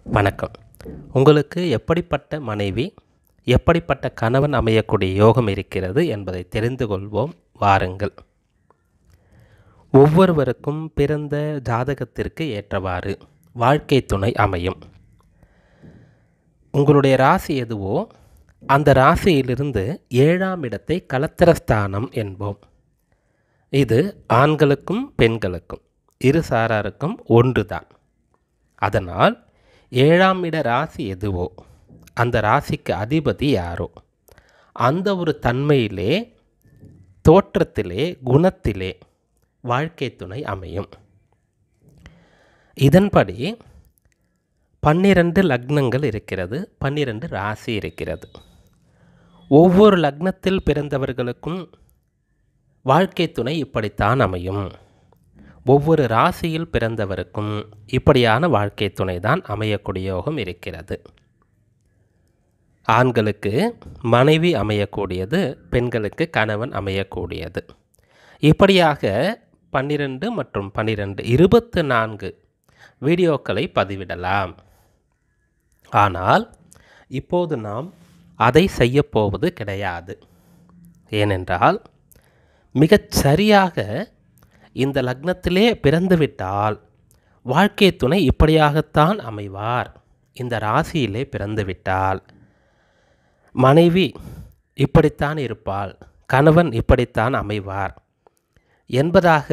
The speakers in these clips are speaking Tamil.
வணக்கம் உங்களுக்கு எப்படிப்பட்ட மனைவி எப்படிப்பட்ட கணவன் அமையக்கூடிய யோகம் இருக்கிறது என்பதை தெரிந்து கொள்வோம் வாருங்கள் ஒவ்வொருவருக்கும் பிறந்த ஜாதகத்திற்கு ஏற்றவாறு வாழ்க்கை துணை அமையும் உங்களுடைய ராசி எதுவோ அந்த ராசியிலிருந்து ஏழாம் இடத்தை கலத்திரஸ்தானம் என்போம் இது ஆண்களுக்கும் பெண்களுக்கும் இரு சாராருக்கும் ஒன்றுதான் அதனால் ஏழாம் இட ராசி எதுவோ அந்த ராசிக்கு அதிபதி யாரோ அந்த ஒரு தன்மையிலே தோற்றத்திலே குணத்திலே வாழ்க்கை துணை அமையும் இதன்படி பன்னிரண்டு லக்னங்கள் இருக்கிறது பன்னிரண்டு ராசி இருக்கிறது ஒவ்வொரு லக்னத்தில் பிறந்தவர்களுக்கும் வாழ்க்கை துணை இப்படித்தான் அமையும் ஒவ்வொரு ராசியில் பிறந்தவருக்கும் இப்படியான வாழ்க்கை துணை தான் அமையக்கூடிய யோகம் இருக்கிறது ஆண்களுக்கு மனைவி அமையக்கூடியது பெண்களுக்கு கணவன் அமையக்கூடியது இப்படியாக பன்னிரண்டு மற்றும் பன்னிரெண்டு இருபத்து நான்கு வீடியோக்களை பதிவிடலாம் ஆனால் இப்போது நாம் அதை செய்யப்போவது கிடையாது ஏனென்றால் மிகச் சரியாக இந்த லக்னத்திலே பிறந்துவிட்டால் வாழ்க்கை துணை இப்படியாகத்தான் அமைவார் இந்த ராசியிலே பிறந்துவிட்டால் மனைவி இப்படித்தான் இருப்பாள் கணவன் இப்படித்தான் அமைவார் என்பதாக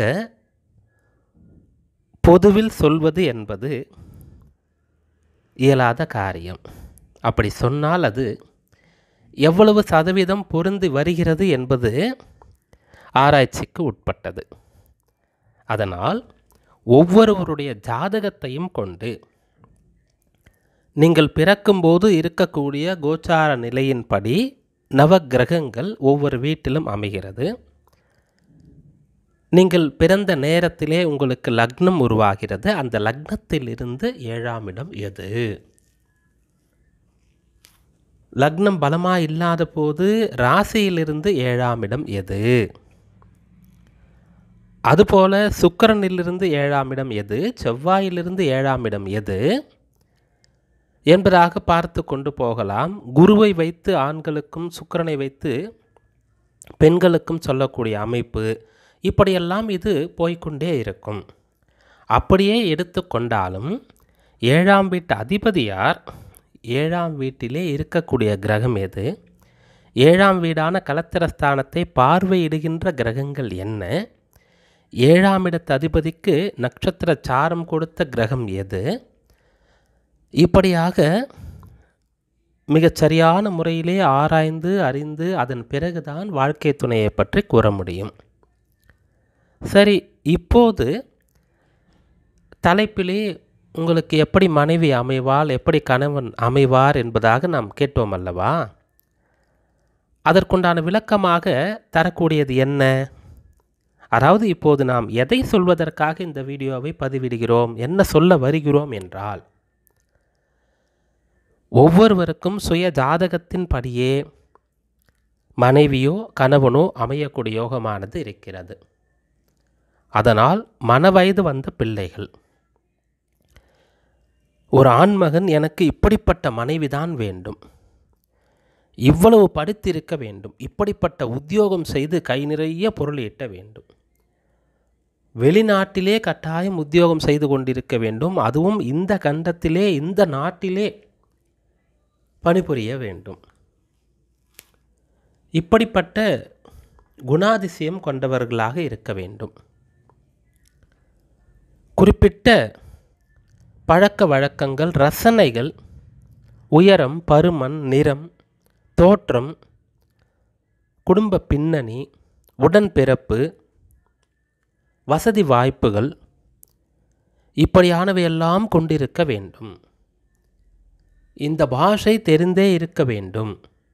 பொதுவில் சொல்வது என்பது இயலாத காரியம் அப்படி சொன்னால் அது எவ்வளவு சதவீதம் பொருந்தி வருகிறது என்பது ஆராய்ச்சிக்கு உட்பட்டது அதனால் ஒவ்வொருவருடைய ஜாதகத்தையும் கொண்டு நீங்கள் பிறக்கும்போது இருக்கக்கூடிய கோச்சார நிலையின்படி நவக்கிரகங்கள் ஒவ்வொரு வீட்டிலும் அமைகிறது நீங்கள் பிறந்த நேரத்திலே உங்களுக்கு லக்னம் உருவாகிறது அந்த லக்னத்திலிருந்து ஏழாம் இடம் எது லக்னம் பலமாக இல்லாத போது ராசியிலிருந்து ஏழாம் இடம் எது அதுபோல சுக்கரனிலிருந்து ஏழாம் இடம் எது செவ்வாயிலிருந்து ஏழாம் இடம் எது என்பதாக பார்த்து கொண்டு போகலாம் குருவை வைத்து ஆண்களுக்கும் சுக்கரனை வைத்து பெண்களுக்கும் சொல்லக்கூடிய அமைப்பு இப்படியெல்லாம் இது போய்கொண்டே இருக்கும் அப்படியே எடுத்துக்கொண்டாலும் ஏழாம் வீட்டு அதிபதியார் ஏழாம் வீட்டிலே இருக்கக்கூடிய கிரகம் எது ஏழாம் வீடான கலத்திரஸ்தானத்தை பார்வையிடுகின்ற கிரகங்கள் என்ன ஏழாம் இடத்து அதிபதிக்கு நட்சத்திர சாரம் கொடுத்த கிரகம் எது இப்படியாக மிகச் சரியான முறையிலே ஆராய்ந்து அறிந்து அதன் பிறகுதான் வாழ்க்கை துணையை பற்றி கூற முடியும் சரி இப்போது தலைப்பிலே உங்களுக்கு எப்படி மனைவி அமைவாள் எப்படி கணவன் அமைவார் என்பதாக நாம் கேட்டோம் அல்லவா அதற்குண்டான விளக்கமாக தரக்கூடியது என்ன அதாவது இப்போது நாம் எதை சொல்வதற்காக இந்த வீடியோவை பதிவிடுகிறோம் என்ன சொல்ல வருகிறோம் என்றால் ஒவ்வொருவருக்கும் சுய ஜாதகத்தின் படியே மனைவியோ கணவனோ அமையக்கூடிய யோகமானது இருக்கிறது அதனால் மனவயது வந்த பிள்ளைகள் ஒரு ஆண்மகன் எனக்கு இப்படிப்பட்ட மனைவிதான் வேண்டும் இவ்வளவு படித்திருக்க வேண்டும் இப்படிப்பட்ட உத்தியோகம் செய்து கை நிறைய பொருள் ஈட்ட வேண்டும் வெளிநாட்டிலே கட்டாயம் உத்தியோகம் செய்து கொண்டிருக்க வேண்டும் அதுவும் இந்த கண்டத்திலே இந்த நாட்டிலே பணிபுரிய வேண்டும் இப்படிப்பட்ட குணாதிசயம் கொண்டவர்களாக இருக்க வேண்டும் குறிப்பிட்ட பழக்க வழக்கங்கள் ரசனைகள் உயரம் பருமன் நிறம் தோற்றம் குடும்ப பின்னணி உடன்பிறப்பு வசதி வாய்ப்புகள் இப்படியானவையெல்லாம் கொண்டிருக்க வேண்டும் இந்த பாஷை தெரிந்தே இருக்க வேண்டும்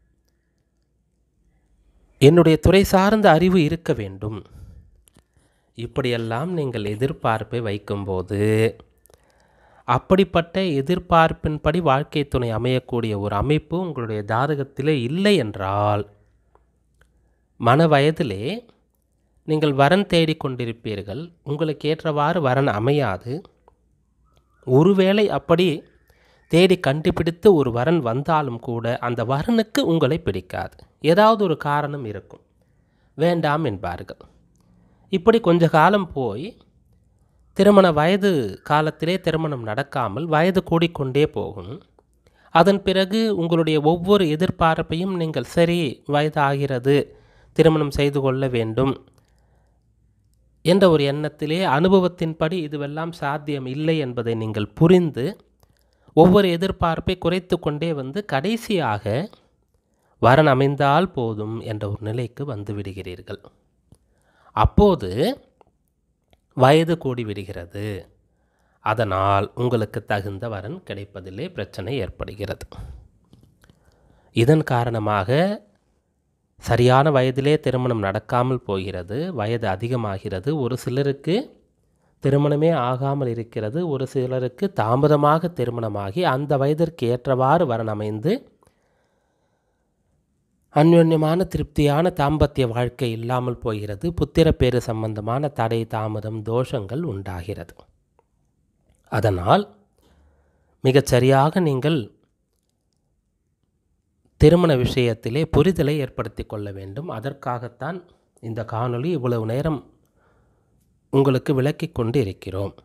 என்னுடைய துறை சார்ந்த அறிவு இருக்க வேண்டும் இப்படியெல்லாம் நீங்கள் எதிர்பார்ப்பை வைக்கும்போது அப்படிப்பட்ட எதிர்பார்ப்பின்படி வாழ்க்கை துணை அமையக்கூடிய ஒரு அமைப்பு உங்களுடைய ஜாதகத்திலே இல்லை என்றால் மன வயதிலே நீங்கள் வரன் தேடிக்கொண்டிருப்பீர்கள் உங்களுக்கு ஏற்றவாறு வரன் அமையாது ஒருவேளை அப்படி தேடி கண்டுபிடித்து ஒரு வரன் வந்தாலும் கூட அந்த வரனுக்கு உங்களை பிடிக்காது ஏதாவது ஒரு காரணம் இருக்கும் வேண்டாம் என்பார்கள் இப்படி கொஞ்ச காலம் போய் திருமண வயது காலத்திலே திருமணம் நடக்காமல் வயது கூடிக்கொண்டே போகும் அதன் பிறகு உங்களுடைய ஒவ்வொரு எதிர்பார்ப்பையும் நீங்கள் சரி வயது ஆகிறது திருமணம் செய்து கொள்ள வேண்டும் என்ற ஒரு எண்ணத்திலே அனுபவத்தின்படி இதுவெல்லாம் சாத்தியம் இல்லை என்பதை நீங்கள் புரிந்து ஒவ்வொரு எதிர்பார்ப்பை குறைத்து கொண்டே வந்து கடைசியாக வரன் அமைந்தால் போதும் என்ற ஒரு நிலைக்கு வந்து விடுகிறீர்கள் அப்போது வயது கூடி விடுகிறது அதனால் உங்களுக்கு தகுந்த வரன் கிடைப்பதிலே பிரச்சனை ஏற்படுகிறது இதன் காரணமாக சரியான வயதிலே திருமணம் நடக்காமல் போகிறது வயது அதிகமாகிறது ஒரு சிலருக்கு திருமணமே ஆகாமல் இருக்கிறது ஒரு சிலருக்கு தாமதமாக திருமணமாகி அந்த வயதிற்கு ஏற்றவாறு வரன் அமைந்து அந்யோன்யமான திருப்தியான தாம்பத்திய வாழ்க்கை இல்லாமல் போகிறது புத்திரப்பேறு சம்பந்தமான தடை தாமதம் தோஷங்கள் உண்டாகிறது அதனால் மிகச் சரியாக நீங்கள் திருமண விஷயத்திலே புரிதலை ஏற்படுத்தி கொள்ள வேண்டும் அதற்காகத்தான் இந்த காணொளி இவ்வளவு நேரம் உங்களுக்கு விளக்கிக் கொண்டு இருக்கிறோம்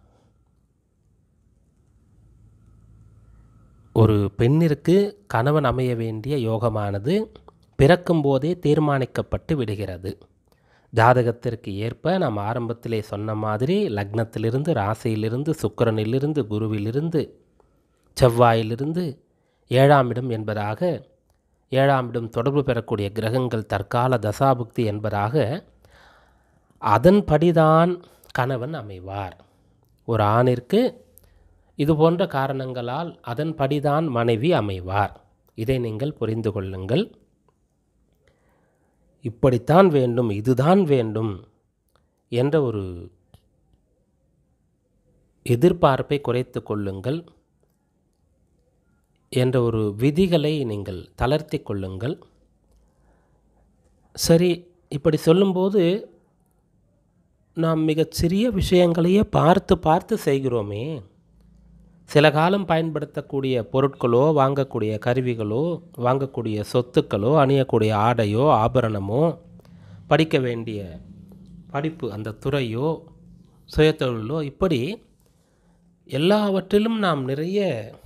ஒரு பெண்ணிற்கு கணவன் அமைய வேண்டிய யோகமானது பிறக்கும் போதே தீர்மானிக்கப்பட்டு விடுகிறது ஜாதகத்திற்கு ஏற்ப நாம் ஆரம்பத்திலே சொன்ன மாதிரி லக்னத்திலிருந்து ராசியிலிருந்து சுக்கிரனிலிருந்து குருவிலிருந்து செவ்வாயிலிருந்து ஏழாம் இடம் என்பதாக ஏழாம் இடம் தொடர்பு பெறக்கூடிய கிரகங்கள் தற்கால தசாபுக்தி என்பதாக அதன்படிதான் கணவன் அமைவார் ஒரு ஆணிற்கு இது போன்ற காரணங்களால் அதன்படிதான் மனைவி அமைவார் இதை நீங்கள் புரிந்து கொள்ளுங்கள் இப்படித்தான் வேண்டும் இதுதான் வேண்டும் என்ற ஒரு எதிர்பார்ப்பை குறைத்து கொள்ளுங்கள் என்ற ஒரு விதிகளை நீங்கள் தளர்த்தி கொள்ளுங்கள் சரி இப்படி சொல்லும்போது நாம் மிகச் சிறிய விஷயங்களையே பார்த்து பார்த்து செய்கிறோமே சில காலம் பயன்படுத்தக்கூடிய பொருட்களோ வாங்கக்கூடிய கருவிகளோ வாங்கக்கூடிய சொத்துக்களோ அணியக்கூடிய ஆடையோ ஆபரணமோ படிக்க வேண்டிய படிப்பு அந்த துறையோ சுயதொழிலோ இப்படி எல்லாவற்றிலும் நாம் நிறைய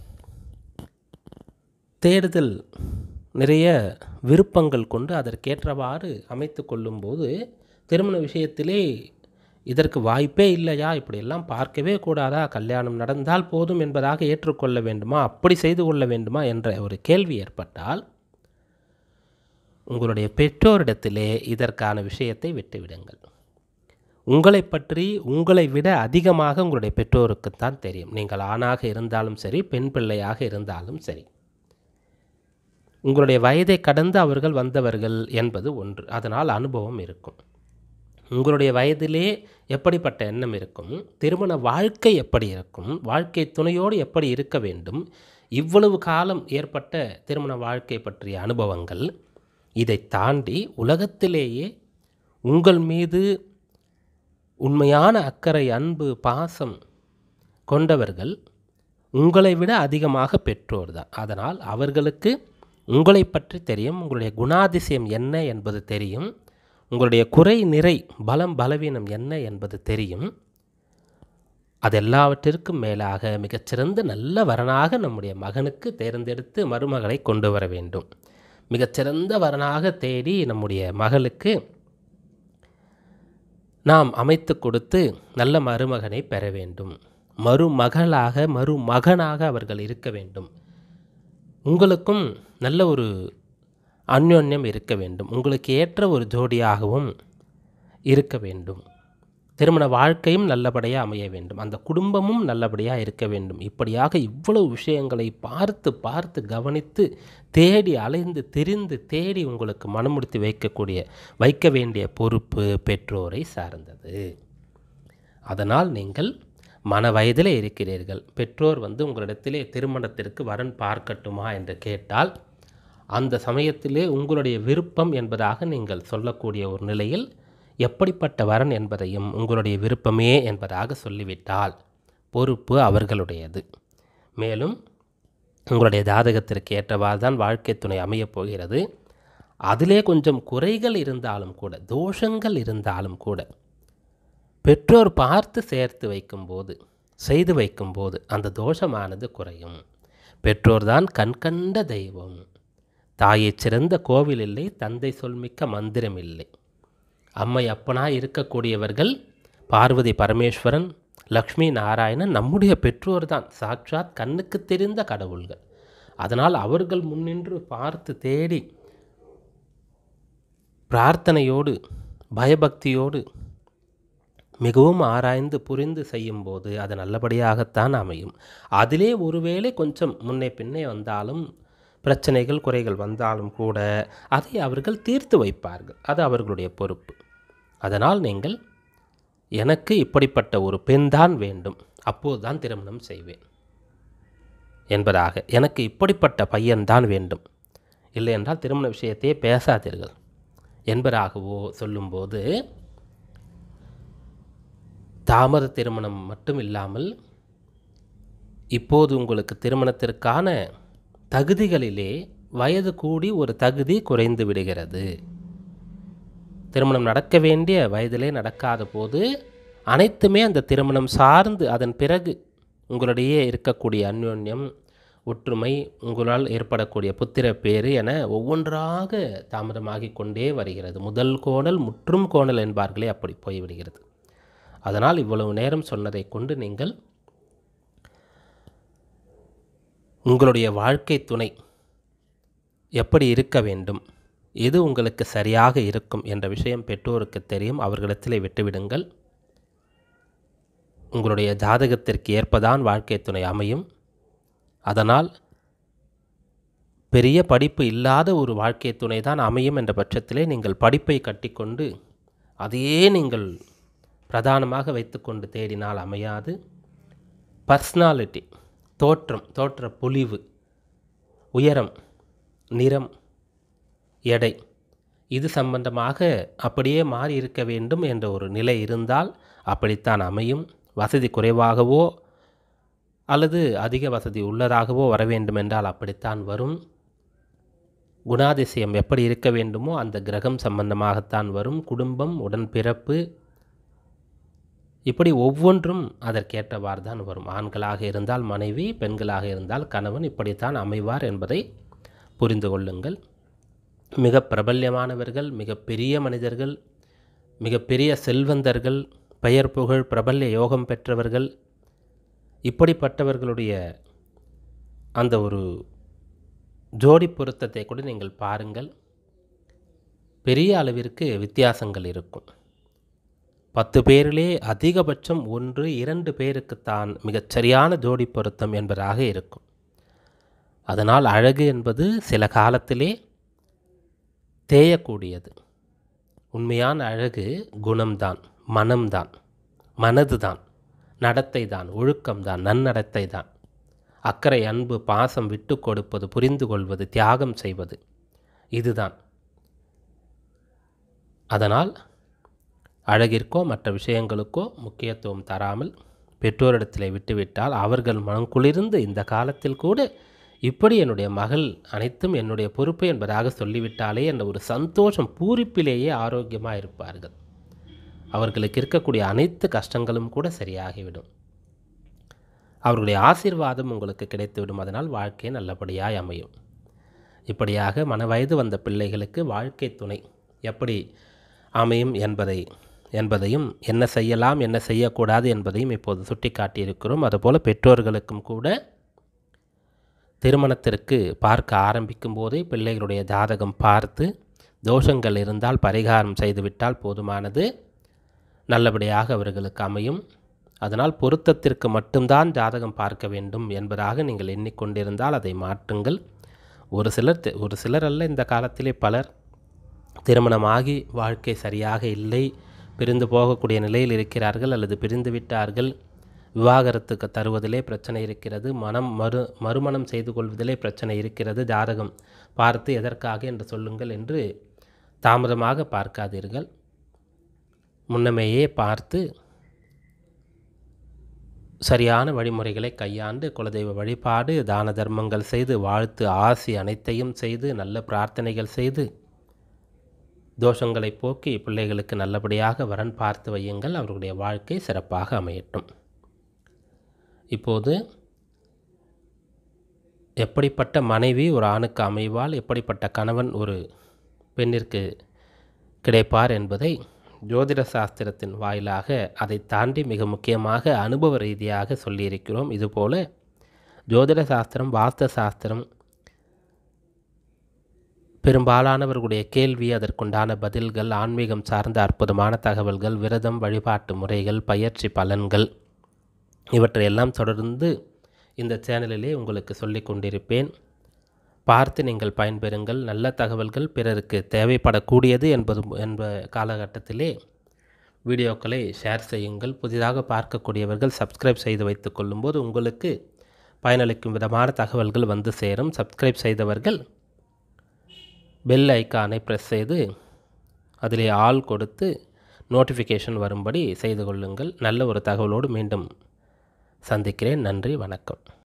தேடுதல் நிறைய விருப்பங்கள் கொண்டு அதற்கேற்றவாறு அமைத்து கொள்ளும்போது திருமண விஷயத்திலே இதற்கு வாய்ப்பே இல்லையா இப்படியெல்லாம் பார்க்கவே கூடாதா கல்யாணம் நடந்தால் போதும் என்பதாக ஏற்றுக்கொள்ள வேண்டுமா அப்படி செய்து கொள்ள வேண்டுமா என்ற ஒரு கேள்வி ஏற்பட்டால் உங்களுடைய பெற்றோரிடத்திலே இதற்கான விஷயத்தை விட்டுவிடுங்கள் உங்களை பற்றி உங்களை விட அதிகமாக உங்களுடைய பெற்றோருக்குத்தான் தெரியும் நீங்கள் ஆணாக இருந்தாலும் சரி பெண் பிள்ளையாக இருந்தாலும் சரி உங்களுடைய வயதை கடந்து அவர்கள் வந்தவர்கள் என்பது ஒன்று அதனால் அனுபவம் இருக்கும் உங்களுடைய வயதிலே எப்படிப்பட்ட எண்ணம் இருக்கும் திருமண வாழ்க்கை எப்படி இருக்கும் வாழ்க்கை துணையோடு எப்படி இருக்க வேண்டும் இவ்வளவு காலம் ஏற்பட்ட திருமண வாழ்க்கை பற்றிய அனுபவங்கள் இதை தாண்டி உலகத்திலேயே உங்கள் மீது உண்மையான அக்கறை அன்பு பாசம் கொண்டவர்கள் உங்களை விட அதிகமாக பெற்றோர் தான் அதனால் அவர்களுக்கு உங்களை பற்றி தெரியும் உங்களுடைய குணாதிசயம் என்ன என்பது தெரியும் உங்களுடைய குறை நிறை பலம் பலவீனம் என்ன என்பது தெரியும் அதெல்லாவற்றிற்கும் மேலாக மிகச்சிறந்த நல்ல வரனாக நம்முடைய மகனுக்கு தேர்ந்தெடுத்து மருமகளை கொண்டு வர வேண்டும் மிகச்சிறந்த வரனாக தேடி நம்முடைய மகளுக்கு நாம் அமைத்து கொடுத்து நல்ல மருமகனை பெற வேண்டும் மருமகளாக மருமகனாக அவர்கள் இருக்க வேண்டும் உங்களுக்கும் நல்ல ஒரு அந்யோன்யம் இருக்க வேண்டும் உங்களுக்கு ஏற்ற ஒரு ஜோடியாகவும் இருக்க வேண்டும் திருமண வாழ்க்கையும் நல்லபடியாக அமைய வேண்டும் அந்த குடும்பமும் நல்லபடியாக இருக்க வேண்டும் இப்படியாக இவ்வளவு விஷயங்களை பார்த்து பார்த்து கவனித்து தேடி அலைந்து திரிந்து தேடி உங்களுக்கு மனமுடித்து வைக்கக்கூடிய வைக்க வேண்டிய பொறுப்பு பெற்றோரை சார்ந்தது அதனால் நீங்கள் மன வயதில் இருக்கிறீர்கள் பெற்றோர் வந்து உங்களிடத்திலே திருமணத்திற்கு வரன் பார்க்கட்டுமா என்று கேட்டால் அந்த சமயத்திலே உங்களுடைய விருப்பம் என்பதாக நீங்கள் சொல்லக்கூடிய ஒரு நிலையில் எப்படிப்பட்ட வரன் என்பதையும் உங்களுடைய விருப்பமே என்பதாக சொல்லிவிட்டால் பொறுப்பு அவர்களுடையது மேலும் உங்களுடைய ஜாதகத்திற்கு ஏற்றவாறு தான் வாழ்க்கை துணை அமையப் போகிறது அதிலே கொஞ்சம் குறைகள் இருந்தாலும் கூட தோஷங்கள் இருந்தாலும் கூட பெற்றோர் பார்த்து சேர்த்து வைக்கும்போது செய்து வைக்கும்போது அந்த தோஷமானது குறையும் பெற்றோர்தான் கண்கண்ட தெய்வம் தாயைச் சிறந்த கோவில் இல்லை தந்தை சொல்மிக்க மந்திரம் இல்லை அம்மை அப்பனாய் இருக்கக்கூடியவர்கள் பார்வதி பரமேஸ்வரன் லக்ஷ்மி நாராயணன் நம்முடைய பெற்றோர் தான் சாட்சாத் கண்ணுக்கு தெரிந்த கடவுள்கள் அதனால் அவர்கள் முன்னின்று பார்த்து தேடி பிரார்த்தனையோடு பயபக்தியோடு மிகவும் ஆராய்ந்து புரிந்து செய்யும்போது அது நல்லபடியாகத்தான் அமையும் அதிலே ஒருவேளை கொஞ்சம் முன்னே பின்னே வந்தாலும் பிரச்சனைகள் குறைகள் வந்தாலும் கூட அதை அவர்கள் தீர்த்து வைப்பார்கள் அது அவர்களுடைய பொறுப்பு அதனால் நீங்கள் எனக்கு இப்படிப்பட்ட ஒரு பெண்தான் வேண்டும் அப்போதுதான் திருமணம் செய்வேன் என்பதாக எனக்கு இப்படிப்பட்ட பையன்தான் வேண்டும் இல்லை என்றால் திருமண விஷயத்தையே பேசாதீர்கள் என்பதாகவோ சொல்லும்போது தாமத திருமணம் மட்டும் இல்லாமல் இப்போது உங்களுக்கு திருமணத்திற்கான தகுதிகளிலே வயது கூடி ஒரு தகுதி குறைந்து விடுகிறது திருமணம் நடக்க வேண்டிய வயதிலே நடக்காத போது அனைத்துமே அந்த திருமணம் சார்ந்து அதன் பிறகு உங்களிடையே இருக்கக்கூடிய அந்யோன்யம் ஒற்றுமை உங்களால் ஏற்படக்கூடிய புத்திர பேறு என ஒவ்வொன்றாக தாமதமாகி கொண்டே வருகிறது முதல் கோணல் முற்றும் கோணல் என்பார்களே அப்படி போய்விடுகிறது அதனால் இவ்வளவு நேரம் சொன்னதை கொண்டு நீங்கள் உங்களுடைய வாழ்க்கை துணை எப்படி இருக்க வேண்டும் எது உங்களுக்கு சரியாக இருக்கும் என்ற விஷயம் பெற்றோருக்கு தெரியும் அவர்களிடத்திலே விட்டுவிடுங்கள் உங்களுடைய ஜாதகத்திற்கு ஏற்பதான் வாழ்க்கை துணை அமையும் அதனால் பெரிய படிப்பு இல்லாத ஒரு வாழ்க்கை துணை தான் அமையும் என்ற பட்சத்திலே நீங்கள் படிப்பை கட்டிக்கொண்டு அதையே நீங்கள் பிரதானமாக வைத்துக்கொண்டு தேடினால் அமையாது பர்சனாலிட்டி தோற்றம் தோற்ற பொலிவு உயரம் நிறம் எடை இது சம்பந்தமாக அப்படியே மாறி இருக்க வேண்டும் என்ற ஒரு நிலை இருந்தால் அப்படித்தான் அமையும் வசதி குறைவாகவோ அல்லது அதிக வசதி உள்ளதாகவோ வர வேண்டும் என்றால் அப்படித்தான் வரும் குணாதிசயம் எப்படி இருக்க வேண்டுமோ அந்த கிரகம் சம்பந்தமாகத்தான் வரும் குடும்பம் உடன்பிறப்பு இப்படி ஒவ்வொன்றும் அதற்கேற்றவாறு தான் வரும் ஆண்களாக இருந்தால் மனைவி பெண்களாக இருந்தால் கணவன் இப்படித்தான் அமைவார் என்பதை புரிந்து கொள்ளுங்கள் மிக பிரபல்யமானவர்கள் மிக பெரிய மனிதர்கள் மிகப்பெரிய செல்வந்தர்கள் பெயர் புகழ் பிரபல்ய யோகம் பெற்றவர்கள் இப்படிப்பட்டவர்களுடைய அந்த ஒரு ஜோடி பொருத்தத்தை கூட நீங்கள் பாருங்கள் பெரிய அளவிற்கு வித்தியாசங்கள் இருக்கும் பத்து பேரிலே அதிகபட்சம் ஒன்று இரண்டு பேருக்குத்தான் மிகச்சரியான ஜோடி பொருத்தம் என்பதாக இருக்கும் அதனால் அழகு என்பது சில காலத்திலே தேயக்கூடியது உண்மையான அழகு குணம்தான் மனம்தான் மனதுதான் நடத்தை தான் ஒழுக்கம்தான் நன்னடத்தை தான் அக்கறை அன்பு பாசம் விட்டு கொடுப்பது புரிந்து கொள்வது தியாகம் செய்வது இதுதான் அதனால் அழகிற்கோ மற்ற விஷயங்களுக்கோ முக்கியத்துவம் தராமல் பெற்றோரிடத்திலே விட்டுவிட்டால் அவர்கள் மனம் குளிர்ந்து இந்த காலத்தில் கூட இப்படி என்னுடைய மகள் அனைத்தும் என்னுடைய பொறுப்பு என்பதாக சொல்லிவிட்டாலே என்ற ஒரு சந்தோஷம் பூரிப்பிலேயே ஆரோக்கியமாக இருப்பார்கள் அவர்களுக்கு இருக்கக்கூடிய அனைத்து கஷ்டங்களும் கூட சரியாகிவிடும் அவர்களுடைய ஆசீர்வாதம் உங்களுக்கு கிடைத்துவிடும் அதனால் வாழ்க்கை நல்லபடியாய் அமையும் இப்படியாக மனவயது வந்த பிள்ளைகளுக்கு வாழ்க்கை துணை எப்படி அமையும் என்பதை என்பதையும் என்ன செய்யலாம் என்ன செய்யக்கூடாது என்பதையும் இப்போது சுட்டி காட்டியிருக்கிறோம் அதுபோல் பெற்றோர்களுக்கும் கூட திருமணத்திற்கு பார்க்க ஆரம்பிக்கும் போதே பிள்ளைகளுடைய ஜாதகம் பார்த்து தோஷங்கள் இருந்தால் பரிகாரம் செய்துவிட்டால் போதுமானது நல்லபடியாக அவர்களுக்கு அமையும் அதனால் பொருத்தத்திற்கு மட்டும்தான் ஜாதகம் பார்க்க வேண்டும் என்பதாக நீங்கள் எண்ணிக்கொண்டிருந்தால் அதை மாற்றுங்கள் ஒரு சிலர் தெ- ஒரு சிலர் அல்ல இந்த காலத்திலே பலர் திருமணமாகி வாழ்க்கை சரியாக இல்லை பிரிந்து போகக்கூடிய நிலையில் இருக்கிறார்கள் அல்லது பிரிந்து விட்டார்கள் விவாகரத்துக்கு தருவதிலே பிரச்சனை இருக்கிறது மனம் மறு மறுமணம் செய்து கொள்வதிலே பிரச்சனை இருக்கிறது ஜாதகம் பார்த்து எதற்காக என்று சொல்லுங்கள் என்று தாமதமாக பார்க்காதீர்கள் முன்னமேயே பார்த்து சரியான வழிமுறைகளை கையாண்டு குலதெய்வ வழிபாடு தான தர்மங்கள் செய்து வாழ்த்து ஆசி அனைத்தையும் செய்து நல்ல பிரார்த்தனைகள் செய்து தோஷங்களை போக்கி பிள்ளைகளுக்கு நல்லபடியாக வரன் பார்த்து வையுங்கள் அவர்களுடைய வாழ்க்கை சிறப்பாக அமையட்டும் இப்போது எப்படிப்பட்ட மனைவி ஒரு ஆணுக்கு அமைவால் எப்படிப்பட்ட கணவன் ஒரு பெண்ணிற்கு கிடைப்பார் என்பதை ஜோதிட சாஸ்திரத்தின் வாயிலாக அதை தாண்டி மிக முக்கியமாக அனுபவ ரீதியாக சொல்லியிருக்கிறோம் இதுபோல ஜோதிட சாஸ்திரம் வாஸ்து சாஸ்திரம் பெரும்பாலானவர்களுடைய கேள்வி அதற்குண்டான பதில்கள் ஆன்மீகம் சார்ந்த அற்புதமான தகவல்கள் விரதம் வழிபாட்டு முறைகள் பயிற்சி பலன்கள் இவற்றையெல்லாம் தொடர்ந்து இந்த சேனலிலே உங்களுக்கு சொல்லிக் கொண்டிருப்பேன் பார்த்து நீங்கள் பயன்பெறுங்கள் நல்ல தகவல்கள் பிறருக்கு தேவைப்படக்கூடியது என்பது என்ப காலகட்டத்திலே வீடியோக்களை ஷேர் செய்யுங்கள் புதிதாக பார்க்கக்கூடியவர்கள் சப்ஸ்கிரைப் செய்து வைத்துக் கொள்ளும்போது உங்களுக்கு பயனளிக்கும் விதமான தகவல்கள் வந்து சேரும் சப்ஸ்கிரைப் செய்தவர்கள் பெல் ஐக்கானை ப்ரெஸ் செய்து அதிலே ஆல் கொடுத்து நோட்டிஃபிகேஷன் வரும்படி செய்து கொள்ளுங்கள் நல்ல ஒரு தகவலோடு மீண்டும் சந்திக்கிறேன் நன்றி வணக்கம்